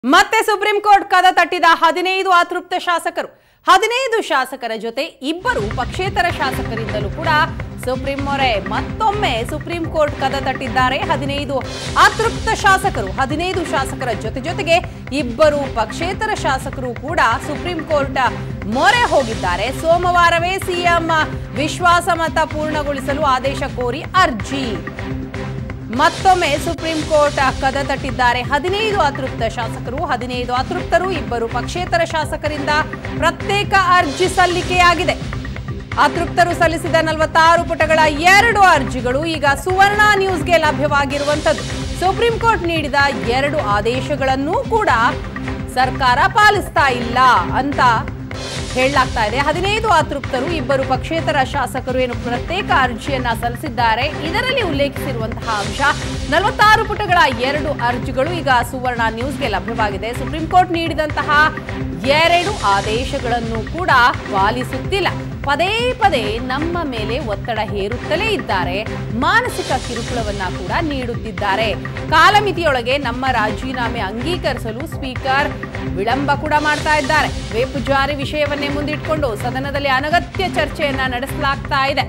ಮತ್ತೆ supreme court ಕದ ತಟ್ಟಿದ ಹದಿನೈದು ಅತೃಪ್ತ ಶಾಸಕರು ಹದಿನೈದು ಶಾಸಕರ ಜೊತೆ ಇಬ್ಬರು ಪಕ್ಷೇತರ ಶಾಸಕರಿಂದಲೂ ಕೂಡ ಸುಪ್ರೀಂ ಮೊರೆ ಮತ್ತೊಮ್ಮೆ ಸುಪ್ರೀಂ ಕೋರ್ಟ್ ಕದ ತಟ್ಟಿದ್ದಾರೆ ಹದಿನೈದು ಅತೃಪ್ತ ಶಾಸಕರು ಹದಿನೈದು ಶಾಸಕರ ಜೊತೆ ಜೊತೆಗೆ ಇಬ್ಬರು ಪಕ್ಷೇತರ ಶಾಸಕರು ಕೂಡ ಸುಪ್ರೀಂ ಕೋರ್ಟ್ ಮೊರೆ ಹೋಗಿದ್ದಾರೆ ಸೋಮವಾರವೇ ಸಿಎಂ ವಿಶ್ವಾಸಮತ ಪೂರ್ಣಗೊಳಿಸಲು ಆದೇಶ ಕೋರಿ ಅರ್ಜಿ ಮತ್ತೊಮ್ಮೆ ಸುಪ್ರೀಂ ಕೋರ್ಟ್ ಕದ ತಟ್ಟಿದ್ದಾರೆ ಹದಿನೈದು ಅತೃಪ್ತ ಶಾಸಕರು ಹದಿನೈದು ಅತೃಪ್ತರು ಇಬ್ಬರು ಪಕ್ಷೇತರ ಶಾಸಕರಿಂದ ಪ್ರತ್ಯೇಕ ಅರ್ಜಿ ಸಲ್ಲಿಕೆಯಾಗಿದೆ ಅತೃಪ್ತರು ಸಲ್ಲಿಸಿದ ನಲವತ್ತಾರು ಪುಟಗಳ ಎರಡು ಅರ್ಜಿಗಳು ಈಗ ಸುವರ್ಣ ನ್ಯೂಸ್ಗೆ ಲಭ್ಯವಾಗಿರುವಂತದ್ದು ಸುಪ್ರೀಂ ಕೋರ್ಟ್ ನೀಡಿದ ಎರಡು ಆದೇಶಗಳನ್ನೂ ಕೂಡ ಸರ್ಕಾರ ಪಾಲಿಸ್ತಾ ಇಲ್ಲ ಅಂತ ಹೇಳಲಾಗ್ತಾ ಇದೆ ಹದಿನೈದು ಅತೃಪ್ತರು ಇಬ್ಬರು ಪಕ್ಷೇತರ ಶಾಸಕರು ಏನು ಪ್ರತ್ಯೇಕ ಅರ್ಜಿಯನ್ನ ಸಲ್ಲಿಸಿದ್ದಾರೆ ಇದರಲ್ಲಿ ಉಲ್ಲೇಖಿಸಿರುವಂತಹ ಅಂಶ ನಲವತ್ತಾರು ಪುಟಗಳ ಎರಡು ಅರ್ಜಿಗಳು ಈಗ ಸುವರ್ಣ ನ್ಯೂಸ್ಗೆ ಲಭ್ಯವಾಗಿದೆ ಸುಪ್ರೀಂ ಕೋರ್ಟ್ ನೀಡಿದಂತಹ ಎರಡು ಆದೇಶಗಳನ್ನು ಕೂಡ ಪಾಲಿಸುತ್ತಿಲ್ಲ ಪದೇ ಪದೇ ನಮ್ಮ ಮೇಲೆ ಒತ್ತಡ ಹೇರುತ್ತಲೇ ಇದ್ದಾರೆ ಮಾನಸಿಕ ಕಿರುಕುಳವನ್ನ ಕೂಡ ನೀಡುತ್ತಿದ್ದಾರೆ ಕಾಲಮಿತಿಯೊಳಗೆ ನಮ್ಮ ರಾಜೀನಾಮೆ ಅಂಗೀಕರಿಸಲು ಸ್ಪೀಕರ್ ವಿಳಂಬ ಕೂಡ ಮಾಡ್ತಾ ಇದ್ದಾರೆ ವೇಪು ಜಾರಿ ವಿಷಯವನ್ನೇ ಮುಂದಿಟ್ಕೊಂಡು ಸದನದಲ್ಲಿ ಅನಗತ್ಯ ಚರ್ಚೆಯನ್ನ ನಡೆಸಲಾಗ್ತಾ ಇದೆ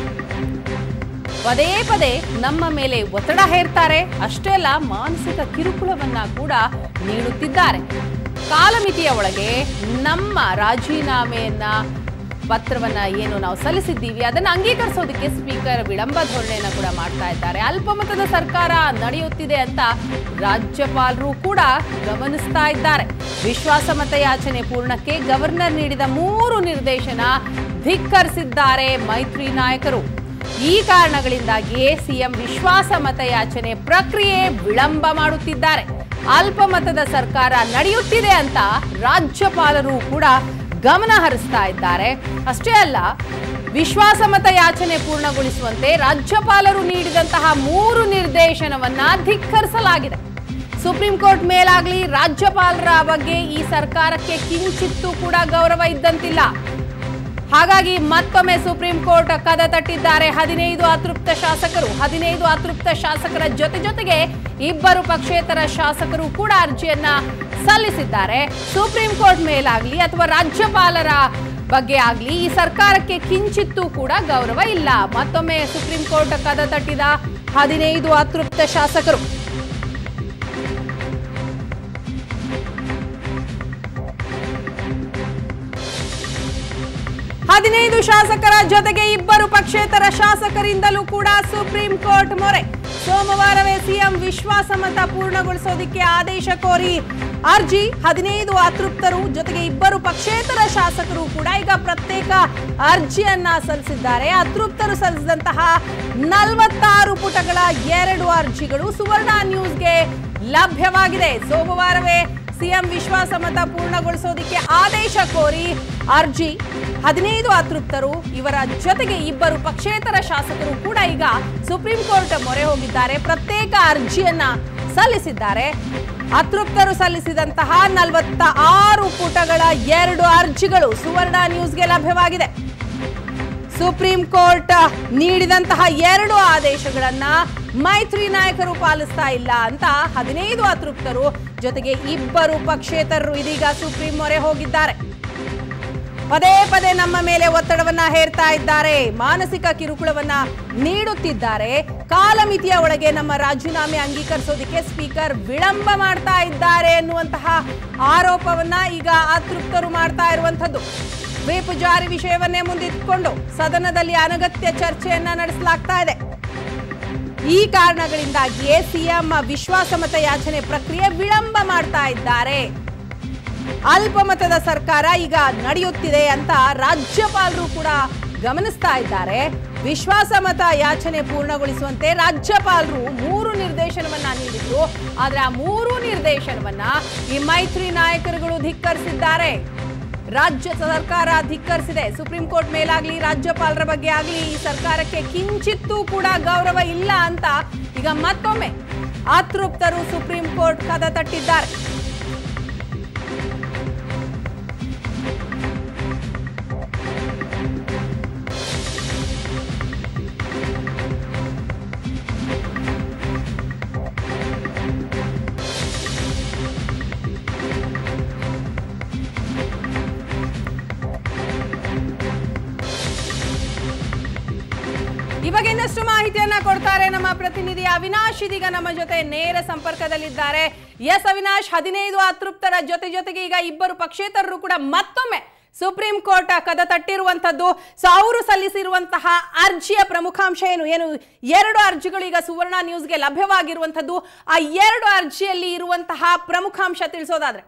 ಪದೇ ಪದೇ ನಮ್ಮ ಮೇಲೆ ಒತ್ತಡ ಹೇರ್ತಾರೆ ಅಷ್ಟೇ ಅಲ್ಲ ಮಾನಸಿಕ ಕಿರುಕುಳವನ್ನ ಕೂಡ ನೀಡುತ್ತಿದ್ದಾರೆ ಕಾಲಮಿತಿಯ ಒಳಗೆ ನಮ್ಮ ರಾಜೀನಾಮೆಯನ್ನ ಪತ್ರವನ್ನ ಏನು ನಾವು ಸಲ್ಲಿಸಿದ್ದೀವಿ ಅದನ್ನು ಅಂಗೀಕರಿಸೋದಕ್ಕೆ ಸ್ಪೀಕರ್ ವಿಳಂಬ ಧೋರಣೆಯನ್ನ ಕೂಡ ಮಾಡ್ತಾ ಇದ್ದಾರೆ ಅಲ್ಪಮತದ ಸರ್ಕಾರ ನಡೆಯುತ್ತಿದೆ ಅಂತ ರಾಜ್ಯಪಾಲರು ಕೂಡ ಗಮನಿಸ್ತಾ ಇದ್ದಾರೆ ವಿಶ್ವಾಸಮತ ಯಾಚನೆ ಪೂರ್ಣಕ್ಕೆ ಗವರ್ನರ್ ನೀಡಿದ ಮೂರು ನಿರ್ದೇಶನ ಧಿಕ್ಕರಿಸಿದ್ದಾರೆ ಮೈತ್ರಿ ನಾಯಕರು ಈ ಕಾರಣಗಳಿಂದಾಗಿಯೇ ಸಿಎಂ ವಿಶ್ವಾಸ ಮತಯಾಚನೆ ಪ್ರಕ್ರಿಯೆ ವಿಳಂಬ ಮಾಡುತ್ತಿದ್ದಾರೆ ಅಲ್ಪಮತದ ಸರ್ಕಾರ ನಡೆಯುತ್ತಿದೆ ಅಂತ ರಾಜ್ಯಪಾಲರು ಕೂಡ ಗಮನ ಹರಿಸ್ತಾ ಇದ್ದಾರೆ ಅಷ್ಟೇ ಅಲ್ಲ ವಿಶ್ವಾಸಮತ ಯಾಚನೆ ಪೂರ್ಣಗೊಳಿಸುವಂತೆ ರಾಜ್ಯಪಾಲರು ನೀಡಿದಂತಹ ಮೂರು ನಿರ್ದೇಶನವನ್ನ ಧಿಕ್ಕರಿಸಲಾಗಿದೆ ಸುಪ್ರೀಂ ಕೋರ್ಟ್ ಮೇಲಾಗ್ಲಿ ರಾಜ್ಯಪಾಲರ ಬಗ್ಗೆ ಈ ಸರ್ಕಾರಕ್ಕೆ ಕಿಂಚಿತ್ತೂ ಕೂಡ ಗೌರವ ಇದ್ದಂತಿಲ್ಲ ಹಾಗಾಗಿ ಮತ್ತೊಮ್ಮೆ ಸುಪ್ರೀಂ ಕೋರ್ಟ್ ಕದ ತಟ್ಟಿದ್ದಾರೆ ಹದಿನೈದು ಅತೃಪ್ತ ಶಾಸಕರು ಹದಿನೈದು ಅತೃಪ್ತ ಶಾಸಕರ ಜೊತೆ ಜೊತೆಗೆ ಇಬ್ಬರು ಪಕ್ಷೇತರ ಶಾಸಕರು ಕೂಡ ಅರ್ಜಿಯನ್ನ ಸಲ್ಲಿಸಿದ್ದಾರೆ ಸುಪ್ರೀಂ ಕೋರ್ಟ್ ಮೇಲಾಗ್ಲಿ ಅಥವಾ ರಾಜ್ಯಪಾಲರ ಬಗ್ಗೆ ಆಗ್ಲಿ ಈ ಸರ್ಕಾರಕ್ಕೆ ಕಿಂಚಿತ್ತೂ ಕೂಡ ಗೌರವ ಇಲ್ಲ ಮತ್ತೊಮ್ಮೆ ಸುಪ್ರೀಂ ಕೋರ್ಟ್ ಕದ ತಟ್ಟಿದ ಹದಿನೈದು ಅತೃಪ್ತ ಶಾಸಕರು ಹದಿನೈದು ಶಾಸಕರ ಜೊತೆಗೆ ಇಬ್ಬರು ಪಕ್ಷೇತರ ಶಾಸಕರಿಂದಲೂ ಕೂಡ ಸುಪ್ರೀಂ ಕೋರ್ಟ್ ಮೊರೆ ಸೋಮವಾರವೇ ಸಿಎಂ ವಿಶ್ವಾಸಮತ ಪೂರ್ಣಗೊಳಿಸೋದಕ್ಕೆ ಆದೇಶ ಕೋರಿ ಅರ್ಜಿ ಹದಿನೈದು ಅತೃಪ್ತರು ಜೊತೆಗೆ ಇಬ್ಬರು ಪಕ್ಷೇತರ ಶಾಸಕರು ಕೂಡ ಈಗ ಪ್ರತ್ಯೇಕ ಅರ್ಜಿಯನ್ನ ಸಲ್ಲಿಸಿದ್ದಾರೆ ಅತೃಪ್ತರು ಸಲ್ಲಿಸಿದಂತಹ ನಲವತ್ತಾರು ಪುಟಗಳ ಎರಡು ಅರ್ಜಿಗಳು ಸುವರ್ಣ ನ್ಯೂಸ್ಗೆ ಲಭ್ಯವಾಗಿದೆ ಸೋಮವಾರವೇ ಸಿಎಂ ವಿಶ್ವಾಸಮತ ಪೂರ್ಣಗೊಳಿಸೋದಕ್ಕೆ ಆದೇಶ ಕೋರಿ ಅರ್ಜಿ ಹದಿನೈದು ಅತೃಪ್ತರು ಇವರ ಜೊತೆಗೆ ಇಬ್ಬರು ಪಕ್ಷೇತರ ಶಾಸಕರು ಕೂಡ ಈಗ ಸುಪ್ರೀಂ ಕೋರ್ಟ್ ಮೊರೆ ಹೋಗಿದ್ದಾರೆ ಪ್ರತ್ಯೇಕ ಅರ್ಜಿಯನ್ನ ಸಲ್ಲಿಸಿದ್ದಾರೆ ಅತೃಪ್ತರು ಸಲ್ಲಿಸಿದಂತಹ ನಲವತ್ತ ಆರು ಪುಟಗಳ ಎರಡು ಅರ್ಜಿಗಳು ಸುವರ್ಣ ನ್ಯೂಸ್ಗೆ ಲಭ್ಯವಾಗಿದೆ ಸುಪ್ರೀಂ ಕೋರ್ಟ್ ನೀಡಿದಂತಹ ಎರಡು ಆದೇಶಗಳನ್ನ ಮೈತ್ರಿ ನಾಯಕರು ಪಾಲಿಸ್ತಾ ಇಲ್ಲ ಅಂತ ಹದಿನೈದು ಅತೃಪ್ತರು ಜೊತೆಗೆ ಇಬ್ಬರು ಪಕ್ಷೇತರರು ಇದೀಗ ಸುಪ್ರೀಂ ಮೊರೆ ಹೋಗಿದ್ದಾರೆ ಪದೇ ಪದೇ ನಮ್ಮ ಮೇಲೆ ಒತ್ತಡವನ್ನ ಹೇರ್ತಾ ಇದ್ದಾರೆ ಮಾನಸಿಕ ಕಿರುಕುಳವನ್ನ ನೀಡುತ್ತಿದ್ದಾರೆ ಕಾಲಮಿತಿಯ ಒಳಗೆ ನಮ್ಮ ರಾಜೀನಾಮೆ ಅಂಗೀಕರಿಸೋದಕ್ಕೆ ಸ್ಪೀಕರ್ ವಿಳಂಬ ಮಾಡ್ತಾ ಇದ್ದಾರೆ ಎನ್ನುವಂತಹ ಆರೋಪವನ್ನ ಈಗ ಅತೃಪ್ತರು ಮಾಡ್ತಾ ಇರುವಂತದ್ದು ವೇಪು ಜಾರಿ ವಿಷಯವನ್ನೇ ಮುಂದಿಟ್ಕೊಂಡು ಸದನದಲ್ಲಿ ಅನಗತ್ಯ ಚರ್ಚೆಯನ್ನ ನಡೆಸಲಾಗ್ತಾ ಇದೆ ಈ ಕಾರಣಗಳಿಂದಾಗಿಯೇ ಸಿಎಂ ವಿಶ್ವಾಸಮತ ಯಾಚನೆ ಪ್ರಕ್ರಿಯೆ ವಿಳಂಬ ಮಾಡ್ತಾ ಇದ್ದಾರೆ ಅಲ್ಪಮತದ ಸರ್ಕಾರ ಈಗ ನಡೆಯುತ್ತಿದೆ ಅಂತ ರಾಜ್ಯಪಾಲರು ಕೂಡ ಗಮನಿಸ್ತಾ ಇದ್ದಾರೆ ವಿಶ್ವಾಸಮತ ಯಾಚನೆ ಪೂರ್ಣಗೊಳಿಸುವಂತೆ ರಾಜ್ಯಪಾಲರು ಮೂರು ನಿರ್ದೇಶನವನ್ನ ನೀಡಿದ್ರು ಆದ್ರೆ ಆ ಮೂರು ನಿರ್ದೇಶನವನ್ನ ಈ ಮೈತ್ರಿ ನಾಯಕರುಗಳು ಧಿಕ್ಕರಿಸಿದ್ದಾರೆ ರಾಜ್ಯ ಸರ್ಕಾರ ಧಿಕ್ಕರಿಸಿದೆ ಸುಪ್ರೀಂ ಕೋರ್ಟ್ ಮೇಲಾಗ್ಲಿ ರಾಜ್ಯಪಾಲರ ಬಗ್ಗೆ ಆಗ್ಲಿ ಈ ಸರ್ಕಾರಕ್ಕೆ ಕಿಂಚಿತ್ತೂ ಕೂಡ ಗೌರವ ಇಲ್ಲ ಅಂತ ಈಗ ಮತ್ತೊಮ್ಮೆ ಅತೃಪ್ತರು ಸುಪ್ರೀಂ ಕೋರ್ಟ್ ಕದ ತಟ್ಟಿದ್ದಾರೆ ಇವಾಗ ಇನ್ನಷ್ಟು ಮಾಹಿತಿಯನ್ನ ಕೊಡ್ತಾರೆ ನಮ್ಮ ಪ್ರತಿನಿಧಿ ಅವಿನಾಶ್ ಇದೀಗ ನಮ್ಮ ಜೊತೆ ನೇರ ಸಂಪರ್ಕದಲ್ಲಿದ್ದಾರೆ ಎಸ್ ಅವಿನಾಶ್ ಹದಿನೈದು ಅತೃಪ್ತರ ಜೊತೆ ಜೊತೆಗೆ ಈಗ ಇಬ್ಬರು ಪಕ್ಷೇತರರು ಕೂಡ ಮತ್ತೊಮ್ಮೆ ಸುಪ್ರೀಂ ಕೋರ್ಟ್ ಕದ ತಟ್ಟಿರುವಂತದ್ದು ಸೊ ಅವರು ಸಲ್ಲಿಸಿರುವಂತಹ ಅರ್ಜಿಯ ಪ್ರಮುಖಾಂಶ ಏನು ಏನು ಎರಡು ಅರ್ಜಿಗಳು ಈಗ ಸುವರ್ಣ ನ್ಯೂಸ್ಗೆ ಲಭ್ಯವಾಗಿರುವಂತದ್ದು ಆ ಎರಡು ಅರ್ಜಿಯಲ್ಲಿ ಇರುವಂತಹ ಪ್ರಮುಖಾಂಶ ತಿಳಿಸೋದಾದ್ರೆ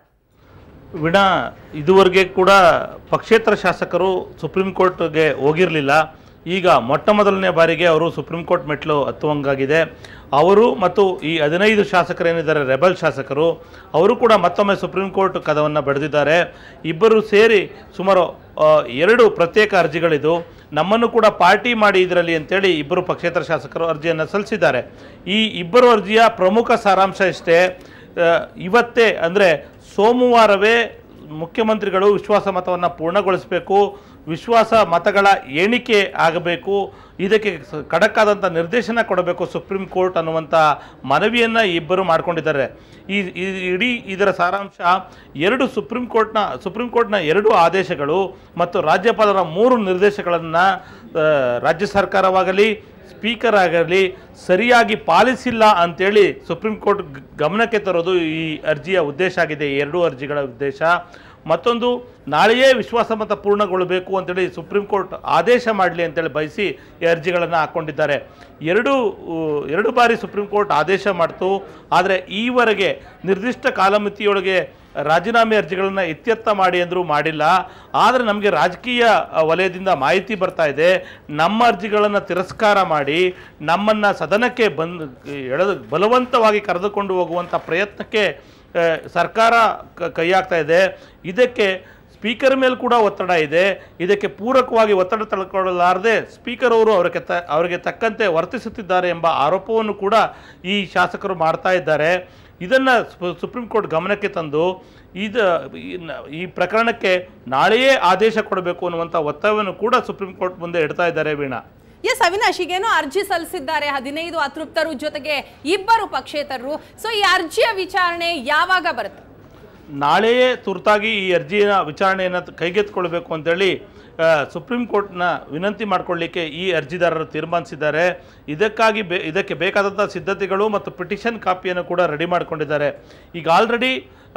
ವಿನಾ ಇದುವರೆಗೆ ಕೂಡ ಪಕ್ಷೇತರ ಶಾಸಕರು ಸುಪ್ರೀಂ ಕೋರ್ಟ್ಗೆ ಹೋಗಿರಲಿಲ್ಲ ಈಗ ಮೊಟ್ಟ ಮೊದಲನೇ ಬಾರಿಗೆ ಅವರು ಸುಪ್ರೀಂ ಕೋರ್ಟ್ ಮೆಟ್ಲು ಹತ್ತುವಂಗಾಗಿದೆ ಅವರು ಮತ್ತು ಈ ಹದಿನೈದು ಶಾಸಕರೇನಿದ್ದಾರೆ ರೆಬಲ್ ಶಾಸಕರು ಅವರು ಕೂಡ ಮತ್ತೊಮ್ಮೆ ಸುಪ್ರೀಂ ಕೋರ್ಟ್ ಕದವನ್ನು ಬಡಿದಿದ್ದಾರೆ ಇಬ್ಬರು ಸೇರಿ ಸುಮಾರು ಆ, ಎರಡು ಪ್ರತ್ಯೇಕ ಅರ್ಜಿಗಳಿದು ನಮ್ಮನ್ನು ಕೂಡ ಪಾರ್ಟಿ ಮಾಡಿ ಇದರಲ್ಲಿ ಅಂತೇಳಿ ಇಬ್ಬರು ಪಕ್ಷೇತರ ಶಾಸಕರು ಅರ್ಜಿಯನ್ನು ಸಲ್ಲಿಸಿದ್ದಾರೆ ಈ ಇಬ್ಬರು ಅರ್ಜಿಯ ಪ್ರಮುಖ ಸಾರಾಂಶ ಇಷ್ಟೇ ಆ, ಇವತ್ತೇ ಅಂದರೆ ಸೋಮವಾರವೇ ಮುಖ್ಯಮಂತ್ರಿಗಳು ವಿಶ್ವಾಸ ಮತವನ್ನು ಪೂರ್ಣಗೊಳಿಸಬೇಕು ವಿಶ್ವಾಸ ಮತಗಳ ಎಣಿಕೆ ಆಗಬೇಕು ಇದಕ್ಕೆ ಸ- ಖಡಕ್ಕಾದಂಥ ನಿರ್ದೇಶನ ಕೊಡಬೇಕು ಸುಪ್ರೀಂ ಕೋರ್ಟ್ ಅನ್ನುವಂಥ ಮನವಿಯನ್ನು ಇಬ್ಬರು ಮಾಡಿಕೊಂಡಿದ್ದಾರೆ ಈ ಈ ಇಡೀ ಇದರ ಸಾರಾಂಶ ಎರಡು ಸುಪ್ರೀಂ ಕೋರ್ಟ್ನ ಸುಪ್ರೀಂ ಕೋರ್ಟ್ನ ಎರಡು ಆದೇಶಗಳು ಮತ್ತು ರಾಜ್ಯಪಾಲರ ಮೂರು ನಿರ್ದೇಶಗಳನ್ನು ರಾಜ್ಯ ಸರ್ಕಾರವಾಗಲಿ ಸ್ಪೀಕರ್ ಆಗಲಿ ಸರಿಯಾಗಿ ಪಾಲಿಸಿಲ್ಲ ಅಂತೇಳಿ ಸುಪ್ರೀಂ ಕೋರ್ಟ್ ಗ- ಗಮನಕ್ಕೆ ತರೋದು ಈ ಅರ್ಜಿಯ ಉದ್ದೇಶ ಆಗಿದೆ ಈ ಎರಡೂ ಅರ್ಜಿಗಳ ಉದ್ದೇಶ ಮತ್ತೊಂದು ನಾಳೆಯೇ ವಿಶ್ವಾಸಮತ ಪೂರ್ಣಗೊಳ್ಳಬೇಕು ಅಂತೇಳಿ ಸುಪ್ರೀಂ ಕೋರ್ಟ್ ಆದೇಶ ಮಾಡಲಿ ಅಂತೇಳಿ ಬಯಸಿ ಈ ಅರ್ಜಿಗಳನ್ನು ಹಾಕ್ಕೊಂಡಿದ್ದಾರೆ ಎರಡು ಉ, ಎರಡು ಬಾರಿ ಸುಪ್ರೀಂ ಕೋರ್ಟ್ ಆದೇಶ ಮಾಡ್ತು ಆದರೆ ಈವರೆಗೆ ನಿರ್ದಿಷ್ಟ ಕಾಲಮಿತಿಯೊಳಗೆ ರಾಜೀನಾಮೆ ಅರ್ಜಿಗಳನ್ನು ಇತ್ಯರ್ಥ ಮಾಡಿ ಅಂದರೂ ಮಾಡಿಲ್ಲ ಆದರೆ ನಮಗೆ ರಾಜಕೀಯ ಅ, ವಲಯದಿಂದ ಮಾಹಿತಿ ಬರ್ತಾ ಇದೆ ನಮ್ಮ ಅರ್ಜಿಗಳನ್ನು ತಿರಸ್ಕಾರ ಮಾಡಿ ನಮ್ಮನ್ನು ಸದನಕ್ಕೆ ಬಂದು ಎಳೆದು ಬಲವಂತವಾಗಿ ಕರೆದುಕೊಂಡು ಹೋಗುವಂಥ ಪ್ರಯತ್ನಕ್ಕೆ ಆ, ಸರ್ಕಾರ ಕ- ಕೈ ಹಾಕ್ತಾ ಇದೆ ಇದಕ್ಕೆ ಸ್ಪೀಕರ್ ಮೇಲೆ ಕೂಡ ಒತ್ತಡ ಇದೆ ಇದಕ್ಕೆ ಪೂರಕವಾಗಿ ಒತ್ತಡ ತಳ್ಕೊಳ್ಳಲಾರದೆ ಸ್ಪೀಕರ್ ಅವರು ಅವರಿಗೆ ತ ಅವರಿಗೆ ತಕ್ಕಂತೆ ವರ್ತಿಸುತ್ತಿದ್ದಾರೆ ಎಂಬ ಆರೋಪವನ್ನು ಕೂಡ ಈ ಶಾಸಕರು ಮಾಡ್ತಾ ಇದ್ದಾರೆ ಇದನ್ನು ಸುಪ್ರೀಂ ಕೋರ್ಟ್ ಗಮನಕ್ಕೆ ತಂದು ಇದು ಈ ನ- ಈ ಪ್ರಕರಣಕ್ಕೆ ನಾಳೆಯೇ ಆದೇಶ ಕೊಡಬೇಕು ಅನ್ನುವಂಥ ಒತ್ತಡವನ್ನು ಕೂಡ ಸುಪ್ರೀಂ ಕೋರ್ಟ್ ಮುಂದೆ ಇಡ್ತಾ ಇದ್ದಾರೆ ವೀಣಾ ಎಸ್ ಅವಿನಾಶ್ ಈಗೇನೋ ಅರ್ಜಿ ಸಲ್ಲಿಸಿದ್ದಾರೆ ಹದಿನೈದು ಅತೃಪ್ತರು ಜೊತೆಗೆ ಇಬ್ಬರು ಪಕ್ಷೇತರರು ಸೊ ಈ ಅರ್ಜಿಯ ವಿಚಾರಣೆ ಯಾವಾಗ ಬರುತ್ತೆ ನಾಳೆಯೇ ತುರ್ತಾಗಿ ಈ ಅರ್ಜಿಯ ವಿಚಾರಣೆಯನ್ನು ಕೈಗೆತ್ತಿಕೊಳ್ಬೇಕು ಅಂತೇಳಿ ಆ, ಸುಪ್ರೀಂ ಕೋರ್ಟ್ನ ವಿನಂತಿ ಮಾಡಿಕೊಳ್ಳಿಕ್ಕೆ ಈ ಅರ್ಜಿದಾರರು ತೀರ್ಮಾನಿಸಿದ್ದಾರೆ ಇದಕ್ಕಾಗಿ ಬೇ ಇದಕ್ಕೆ ಬೇಕಾದಂಥ ಸಿದ್ಧತೆಗಳು ಮತ್ತು ಪಿಟಿಷನ್ ಕಾಪಿಯನ್ನು ಕೂಡ ರೆಡಿ ಮಾಡಿಕೊಂಡಿದ್ದಾರೆ ಈಗ ಆಲ್ರೆಡಿ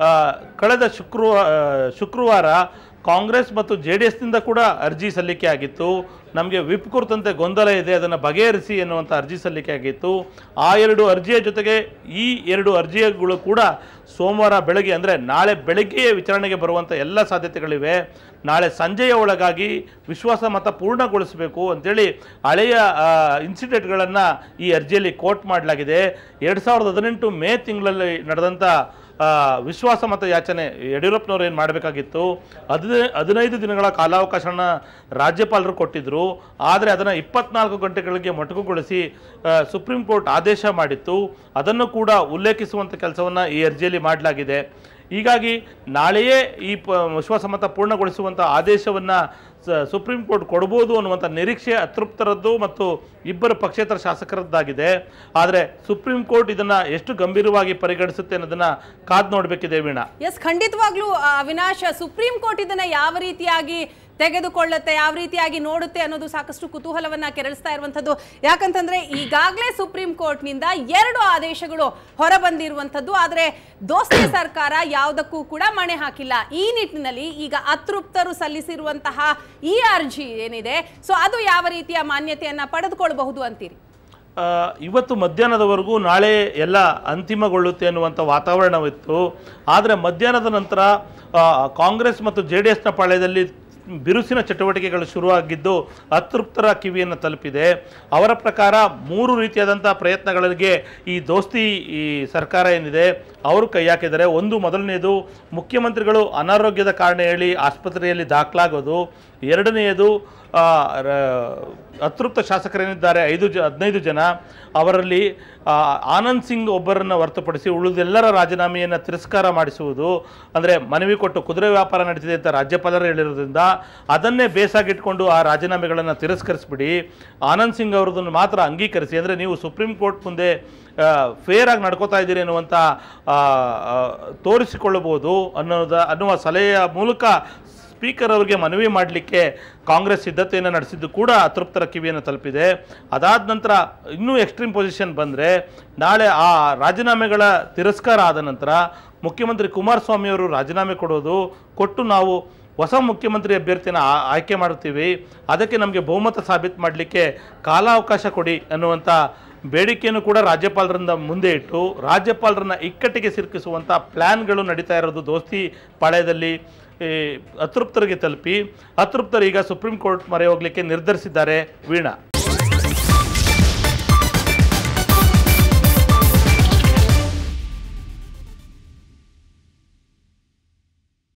ಕಳೆದ ಶುಕ್ರವಾರ ಶುಕ್ರವಾರ ಕಾಂಗ್ರೆಸ್ ಮತ್ತು ಜೆ ಡಿ ಎಸ್ನಿಂದ ಕೂಡ ಅರ್ಜಿ ಸಲ್ಲಿಕೆ ಆಗಿತ್ತು ನಮಗೆ ವಿಪ್ ಕುರಿತಂತೆ ಗೊಂದಲ ಇದೆ ಅದನ್ನು ಬಗೆಹರಿಸಿ ಎನ್ನುವಂಥ ಅರ್ಜಿ ಸಲ್ಲಿಕೆ ಆಗಿತ್ತು ಆ ಎರಡು ಅರ್ಜಿಯ ಜೊತೆಗೆ ಈ ಎರಡು ಅರ್ಜಿಗಳು ಕೂಡ ಸೋಮವಾರ ಬೆಳಗ್ಗೆ ಅಂದರೆ ನಾಳೆ ಬೆಳಗ್ಗೆಯೇ ವಿಚಾರಣೆಗೆ ಬರುವಂಥ ಎಲ್ಲ ಸಾಧ್ಯತೆಗಳಿವೆ ನಾಳೆ ಸಂಜೆಯ ಒಳಗಾಗಿ ವಿಶ್ವಾಸ ಮತ ಪೂರ್ಣಗೊಳಿಸಬೇಕು ಅಂತೇಳಿ ಹಳೆಯ ಇನ್ಸಿಡೆಂಟ್ಗಳನ್ನು ಈ ಅರ್ಜಿಯಲ್ಲಿ ಕೋಟ್ ಮಾಡಲಾಗಿದೆ ಎರಡು ಸಾವಿರದ ಹದಿನೆಂಟು ಮೇ ತಿಂಗಳಲ್ಲಿ ನಡೆದಂಥ ಆ, ವಿಶ್ವಾಸ ಮತ ಯಾಚನೆ ಯಡಿಯೂರಪ್ಪನವ್ರು ಏನು ಮಾಡಬೇಕಾಗಿತ್ತು ಹದಿನೈ ಹದಿನೈದು ದಿನಗಳ ಕಾಲಾವಕಾಶನ ರಾಜ್ಯಪಾಲರು ಕೊಟ್ಟಿದ್ದರು ಆದರೆ ಅದನ್ನು ಇಪ್ಪತ್ನಾಲ್ಕು ಗಂಟೆಗಳಿಗೆ ಮೊಟಕುಗೊಳಿಸಿ ಆ, ಸುಪ್ರೀಂ ಕೋರ್ಟ್ ಆದೇಶ ಮಾಡಿತ್ತು ಅದನ್ನು ಕೂಡ ಉಲ್ಲೇಖಿಸುವಂಥ ಕೆಲಸವನ್ನು ಈ ಅರ್ಜಿಯಲ್ಲಿ ಮಾಡಲಾಗಿದೆ ಹೀಗಾಗಿ ನಾಳೆಯೇ ಈ ಪ ವಿಶ್ವಾಸಮತ ಪೂರ್ಣಗೊಳಿಸುವಂಥ ಆದೇಶವನ್ನು ಸುಪ್ರೀಂ ಕೋರ್ಟ್ ಕೊಡ್ಬೋದು ಅನ್ನುವಂಥ ನಿರೀಕ್ಷೆ ಅತೃಪ್ತರದ್ದು ಮತ್ತು ಇಬ್ಬರು ಪಕ್ಷೇತರ ಶಾಸಕರದ್ದಾಗಿದೆ ಆದರೆ ಸುಪ್ರೀಂ ಕೋರ್ಟ್ ಇದನ್ನು ಎಷ್ಟು ಗಂಭೀರವಾಗಿ ಪರಿಗಣಿಸುತ್ತೆ ಅನ್ನೋದನ್ನು ಕಾದು ನೋಡಬೇಕಿದೆ ವೀಣಾ ಎಸ್ ಖಂಡಿತವಾಗ್ಲೂ ಆ, ಅವಿನಾಶ್ ಸುಪ್ರೀಂ ಕೋರ್ಟ್ ಇದನ್ನ ಯಾವ ರೀತಿಯಾಗಿ ತೆಗೆದುಕೊಳ್ಳುತ್ತೆ ಯಾವ ರೀತಿಯಾಗಿ ನೋಡುತ್ತೆ ಅನ್ನೋದು ಸಾಕಷ್ಟು ಕುತೂಹಲವನ್ನ ಕೆರಳಿಸ್ತಾ ಇರುವಂತದ್ದು ಯಾಕಂತಂದ್ರೆ ಈಗಾಗಲೇ ಸುಪ್ರೀಂ ಕೋರ್ಟ್ನಿಂದ ಎರಡು ಆದೇಶಗಳು ಹೊರಬಂದಿರುವಂತದ್ದು ಆದ್ರೆ ದೋಸ್ತಿ ಸರ್ಕಾರ ಯಾವುದಕ್ಕೂ ಕೂಡ ಮಣೆ ಹಾಕಿಲ್ಲ ಈ ನಿಟ್ಟಿನಲ್ಲಿ ಈಗ ಅತೃಪ್ತರು ಸಲ್ಲಿಸಿರುವಂತಹ ಈ ಅರ್ಜಿ ಏನಿದೆ ಸೊ ಅದು ಯಾವ ರೀತಿಯ ಮಾನ್ಯತೆಯನ್ನ ಪಡೆದುಕೊಳ್ಳಬಹುದು ಅಂತೀರಿ ಆ, ಇವತ್ತು ಮಧ್ಯಾಹ್ನದವರೆಗೂ ನಾಳೆ ಎಲ್ಲ ಅಂತಿಮಗೊಳ್ಳುತ್ತೆ ಅನ್ನುವಂಥ ವಾತಾವರಣವಿತ್ತು ಆದರೆ ಮಧ್ಯಾಹ್ನದ ನಂತರ ಆ, ಕಾಂಗ್ರೆಸ್ ಮತ್ತು ಜೆ ಡಿ ಎಸ್ನ ಪಾಳ್ಯದಲ್ಲಿ ಬಿರುಸಿನ ಚಟುವಟಿಕೆಗಳು ಶುರುವಾಗಿದ್ದು ಅತೃಪ್ತರ ಕಿವಿಯನ್ನು ತಲುಪಿದೆ ಅವರ ಪ್ರಕಾರ ಮೂರು ರೀತಿಯಾದಂಥ ಪ್ರಯತ್ನಗಳಿಗೆ ಈ ದೋಸ್ತಿ ಈ ಸರ್ಕಾರ ಏನಿದೆ ಅವರು ಕೈ ಹಾಕಿದ್ದಾರೆ ಒಂದು ಮೊದಲನೆಯದು ಮುಖ್ಯಮಂತ್ರಿಗಳು ಅನಾರೋಗ್ಯದ ಕಾರಣ ಹೇಳಿ ಆಸ್ಪತ್ರೆಯಲ್ಲಿ ದಾಖಲಾಗೋದು ಎರಡನೆಯದು ಆ, ರ- ಅತೃಪ್ತ ಶಾಸಕರೇನಿದ್ದಾರೆ ಐದು ಜ ಹದಿನೈದು ಜನ ಅವರಲ್ಲಿ ಆ, ಆನಂದ್ ಸಿಂಗ್ ಒಬ್ಬರನ್ನು ಹೊರತುಪಡಿಸಿ ಉಳಿದೆಲ್ಲರ ರಾಜೀನಾಮೆಯನ್ನು ತಿರಸ್ಕಾರ ಮಾಡಿಸುವುದು ಅಂದರೆ ಮನವಿ ಕೊಟ್ಟು ಕುದುರೆ ವ್ಯಾಪಾರ ನಡೀತಿದೆ ಅಂತ ರಾಜ್ಯಪಾಲರು ಹೇಳಿರೋದ್ರಿಂದ ಅದನ್ನೇ ಬೇಸಾಗಿಟ್ಕೊಂಡು ಆ ರಾಜೀನಾಮೆಗಳನ್ನು ತಿರಸ್ಕರಿಸ್ಬಿಡಿ ಆನಂದ್ ಸಿಂಗ್ ಅವರದನ್ನು ಮಾತ್ರ ಅಂಗೀಕರಿಸಿ ಅಂದರೆ ನೀವು ಸುಪ್ರೀಂ ಕೋರ್ಟ್ ಮುಂದೆ ಫೇರ್ ಆಗಿ ನಡ್ಕೋತಾ ಇದ್ದೀರಿ ಅನ್ನುವಂಥ ಆ, ಆ, ತೋರಿಸಿಕೊಳ್ಳಬಹುದು ಅನ್ನೋದ ಅನ್ನುವ ಸಲಹೆಯ ಮೂಲಕ ಸ್ಪೀಕರ್ ಅವರಿಗೆ ಮನವಿ ಮಾಡಲಿಕ್ಕೆ ಕಾಂಗ್ರೆಸ್ ಸಿದ್ಧತೆಯನ್ನು ನಡೆಸಿದ್ದು ಕೂಡ ಅತೃಪ್ತರ ಕಿವಿಯನ್ನು ತಲುಪಿದೆ ಅದಾದ ನಂತರ ಇನ್ನೂ ಎಕ್ಸ್ಟ್ರೀಮ್ ಪೊಸಿಷನ್ ಬಂದರೆ ನಾಳೆ ಆ ರಾಜೀನಾಮೆಗಳ ತಿರಸ್ಕಾರ ಆದ ನಂತರ ಮುಖ್ಯಮಂತ್ರಿ ಕುಮಾರಸ್ವಾಮಿ ಅವರು ರಾಜೀನಾಮೆ ಕೊಡೋದು ಕೊಟ್ಟು ನಾವು ಹೊಸ ಮುಖ್ಯಮಂತ್ರಿ ಅಭ್ಯರ್ಥಿನ ಆ- ಆಯ್ಕೆ ಮಾಡುತ್ತೀವಿ ಅದಕ್ಕೆ ನಮಗೆ ಬಹುಮತ ಸಾಬೀತು ಮಾಡಲಿಕ್ಕೆ ಕಾಲಾವಕಾಶ ಕೊಡಿ ಅನ್ನುವಂಥ ಬೇಡಿಕೆಯನ್ನು ಕೂಡ ರಾಜ್ಯಪಾಲರಿಂದ ಮುಂದೆ ಇಟ್ಟು ರಾಜ್ಯಪಾಲರನ್ನ ಇಕ್ಕಟ್ಟಿಗೆ ಸಿಲುಕಿಸುವಂಥ ಪ್ಲ್ಯಾನ್ಗಳು ನಡೀತಾ ಇರೋದು ದೋಸ್ತಿ ಪಾಳ್ಯದಲ್ಲಿ ಈ, ಅತೃಪ್ತರಿಗೆ ತಲುಪಿ ಅತೃಪ್ತರು ಈಗ ಸುಪ್ರೀಂ ಕೋರ್ಟ್ ಮೊರೆ ಹೋಗಲಿಕ್ಕೆ ನಿರ್ಧರಿಸಿದ್ದಾರೆ ವೀಣಾ